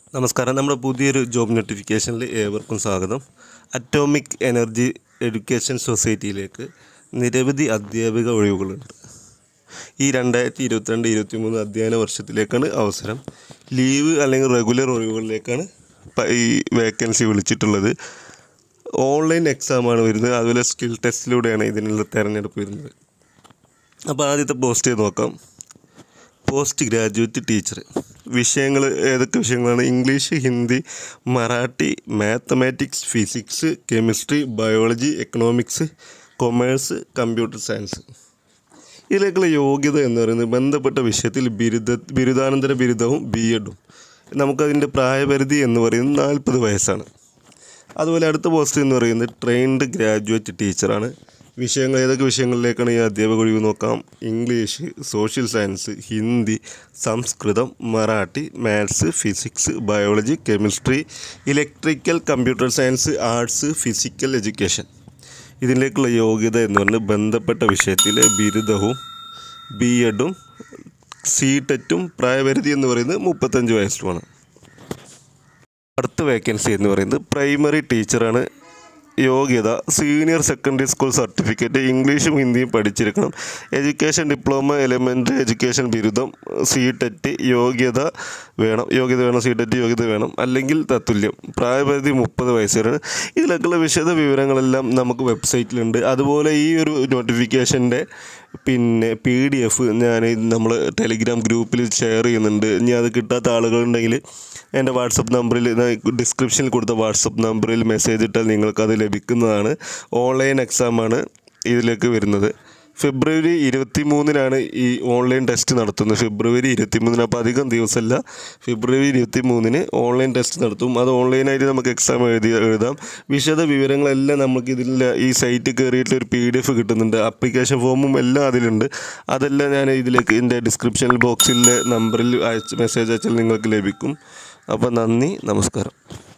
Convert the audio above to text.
നമസ്കാരം നമ്മുടെ പുതിയൊരു ജോബ് നോട്ടിഫിക്കേഷനിൽ ഏവർക്കും സ്വാഗതം അറ്റോമിക് എനർജി എഡ്യൂക്കേഷൻ സൊസൈറ്റിയിലേക്ക് നിരവധി അധ്യാപിക ഒഴിവുകളുണ്ട് ഈ രണ്ടായിരത്തി ഇരുപത്തിരണ്ട് ഇരുപത്തി മൂന്ന് അധ്യയന വർഷത്തിലേക്കാണ് അവസരം ലീവ് അല്ലെങ്കിൽ റെഗുലർ ഒഴിവുകളിലേക്കാണ് പ- ഈ വേക്കൻസി വിളിച്ചിട്ടുള്ളത് ഓൺലൈൻ എക്സാമാണ് വരുന്നത് അതുപോലെ സ്കിൽ ടെസ്റ്റിലൂടെയാണ് ഇതിനുള്ള തിരഞ്ഞെടുപ്പ് വരുന്നത് അപ്പോൾ ആദ്യത്തെ പോസ്റ്റ് ചെയ്ത് നോക്കാം പോസ്റ്റ് ഗ്രാജുവേറ്റ് ടീച്ചർ വിഷയങ്ങൾ ഏതൊക്കെ വിഷയങ്ങളാണ് English Hindi Marathi mathematics physics chemistry biology economics commerce computer science ഇതിലേക്കുള്ള യോഗ്യത എന്ന് പറയുന്നത് ബന്ധപ്പെട്ട വിഷയത്തിൽ ബിരുദ ബിരുദാനന്തര ബിരുദവും ബി എഡും നമുക്കതിൻ്റെ പ്രായപരിധി എന്ന് പറയുന്നത് നാൽപ്പത് വയസ്സാണ് അതുപോലെ അടുത്ത പോസ്റ്റ് എന്ന് പറയുന്നത് ട്രെയിൻഡ് ഗ്രാജുവേറ്റ് ടീച്ചറാണ് വിഷയങ്ങൾ ഏതൊക്കെ വിഷയങ്ങളിലേക്കാണ് ഈ അധ്യാപക ഒഴിവ് നോക്കാം English social science Hindi Samskritham Marathi maths physics biology chemistry electrical computer science arts physical education ഇതിലേക്കുള്ള യോഗ്യത എന്ന് പറയുന്നത് ബന്ധപ്പെട്ട വിഷയത്തിലെ ബിരുദവും ബി എഡും സി ടെറ്റും പ്രായപരിധി എന്ന് പറയുന്നത് മുപ്പത്തഞ്ച് വയസ്സുമാണ് അടുത്ത വേക്കൻസി എന്ന് പറയുന്നത് പ്രൈമറി ടീച്ചറാണ് യോഗ്യത സീനിയർ സെക്കൻഡറി സ്കൂൾ സർട്ടിഫിക്കറ്റ് ഇംഗ്ലീഷും ഹിന്ദിയും പഠിച്ചിരിക്കണം എഡ്യൂക്കേഷൻ ഡിപ്ലോമ എലിമെൻ്ററി എഡ്യൂക്കേഷൻ ബിരുദം സി ടെറ്റ് യോഗ്യത വേണം യോഗ്യത വേണം സി ടെറ്റ് യോഗ്യത വേണം അല്ലെങ്കിൽ തത്തുല്യം പ്രായപരിധി മുപ്പത് വയസ്സ് വരെയാണ് ഇതിലൊക്കെയുള്ള വിശദ വിവരങ്ങളെല്ലാം നമുക്ക് വെബ്സൈറ്റിലുണ്ട് അതുപോലെ ഈ ഒരു നോട്ടിഫിക്കേഷൻ്റെ പിന്നെ പി ഡി എഫ് ഞാൻ നമ്മൾ ടെലിഗ്രാം ഗ്രൂപ്പിൽ ഷെയർ ചെയ്യുന്നുണ്ട് ഇനി അത് കിട്ടാത്ത ആളുകളുണ്ടെങ്കിൽ എൻ്റെ വാട്സപ്പ് നമ്പറിൽ ഡിസ്ക്രിപ്ഷനിൽ കൊടുത്ത വാട്സപ്പ് നമ്പറിൽ മെസ്സേജ് ഇട്ടാൽ നിങ്ങൾക്കത് ലഭിക്കുന്നതാണ് ഓൺലൈൻ എക്സാമാണ് ഇതിലേക്ക് വരുന്നത് ഫെബ്രുവരി ഇരുപത്തി മൂന്നിനാണ് ഈ ഓൺലൈൻ ടെസ്റ്റ് നടത്തുന്നത് ഫെബ്രുവരി ഇരുപത്തി മൂന്നിന് അപ്പോൾ അധികം ദിവസമല്ല ഫെബ്രുവരി ഇരുപത്തി മൂന്നിന് ഓൺലൈൻ ടെസ്റ്റ് നടത്തും അത് ഓൺലൈനായിട്ട് നമുക്ക് എക്സാം എഴുതി എഴുതാം വിശദ വിവരങ്ങളെല്ലാം നമുക്ക് ഇതിൽ ഈ സൈറ്റ് കയറിയിട്ട് ഒരു പി ഡി എഫ് കിട്ടുന്നുണ്ട് ആപ്ലിക്കേഷൻ ഫോമും എല്ലാം അതിലുണ്ട് അതെല്ലാം ഞാൻ ഇതിലേക്ക് എൻ്റെ ഡിസ്ക്രിപ്ഷൻ ബോക്സിലെ നമ്പറിൽ അയച്ച് മെസ്സേജ് അയച്ചാൽ നിങ്ങൾക്ക് ലഭിക്കും അപ്പോൾ നന്ദി നമസ്കാരം